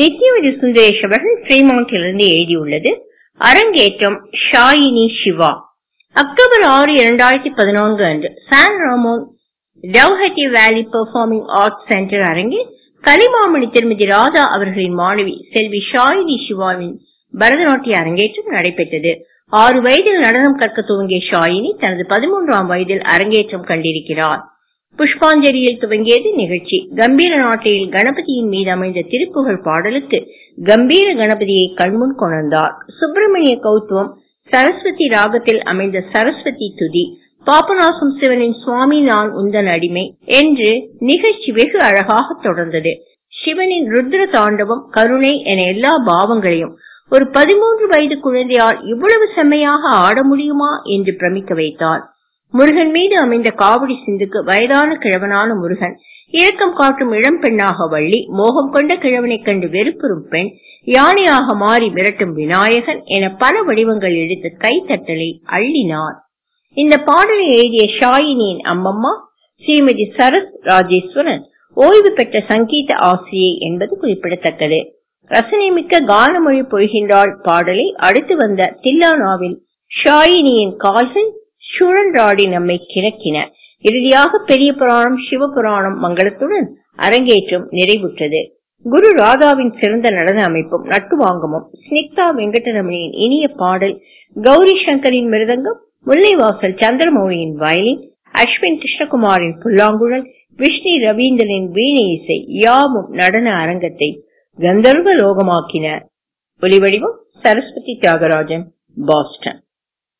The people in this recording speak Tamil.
நித்யவதி சுந்தரேஷ் அவர்கள் ஃப்ரீமாண்டிலிருந்து எழுதியுள்ளது அரங்கேற்றம் ஷாயினி சிவா அக்டோபர் ஆறு இரண்டாயிரத்தி பதினான்கு அன்று சான் ராமோன் டவுஹட்டி வேலி பெர்ஃபார்மிங் ஆர்ட்ஸ் சென்டர் அரங்கில் கலிமாமணி திருமதி ராதா அவர்களின் மாணவி செல்வி ஷாயினி சிவாவின் பரதநாட்டிய அரங்கேற்றம் நடைபெற்றது ஆறு வயதில் நடனம் கற்க துவங்கிய ஷாயினி தனது பதிமூன்றாம் வயதில் அரங்கேற்றம் கண்டிருக்கிறார் புஷ்பாஞ்சலியில் துவங்கியது நிகழ்ச்சி கம்பீர நாட்டையில் கணபதியின் மீது அமைந்த திருப்புகழ் பாடலுக்கு கம்பீர கணபதியை கண்முன் கொணர்ந்தார் சுப்பிரமணிய கௌத்துவம் சரஸ்வதி ராகத்தில் அமைந்த சரஸ்வதி துதி பாபநாசம் சிவனின் சுவாமி நான் உந்தன் அடிமை என்று நிகழ்ச்சி வெகு அழகாக தொடர்ந்தது சிவனின் ருத்ர தாண்டவம் கருணை என எல்லா பாவங்களையும் ஒரு பதிமூன்று வயது குழந்தையால் இவ்வளவு செம்மையாக ஆட முடியுமா என்று பிரமிக்க வைத்தார் முருகன் மீது அமைந்த காவடி சிந்துக்கு வயதான கிழவனான முருகன் இரக்கம் காட்டும் இளம் பெண்ணாக வள்ளி மோகம் கொண்ட கிழவனைக் கண்டு வெறுப்புறும் பெண் யானையாக மாறி மிரட்டும் விநாயகன் என பல வடிவங்கள் எடுத்து கைத்தட்டலை அள்ளினார் இந்த பாடலை எழுதிய ஷாயினியின் அம்மம்மா ஸ்ரீமதி சரத் ராஜேஸ்வரன் ஓய்வு பெற்ற சங்கீத ஆசிரியை என்பது குறிப்பிடத்தக்கது ரசனைமிக்க கானமொழி பொழிகின்றாள் பாடலை அடுத்து வந்த தில்லானாவில் ஷாயினியின் கால்கள் சுழன்றாடி நம்மை கிறக்கின இறுதியாக பெரிய புராணம் சிவபுராணம் மங்களத்துடன் அரங்கேற்றம் நிறைவுற்றது குரு ராதாவின் சிறந்த நடன அமைப்பும் நட்டுவாங்கமும் ஸ்னிக்தா வெங்கடரமணியின் இனிய பாடல் கௌரி சங்கரின் மிருதங்கம் முல்லைவாசல் சந்திரமௌழியின் வயலின் அஸ்வின் கிருஷ்ணகுமாரின் புல்லாங்குழல் விஷ்ணு ரவீந்திரனின் வீணை இசை யாவும் நடன அரங்கத்தை கந்தர்வ லோகமாக்கின ஒலிவடிவம் சரஸ்வதி தியாகராஜன் பாஸ்டன்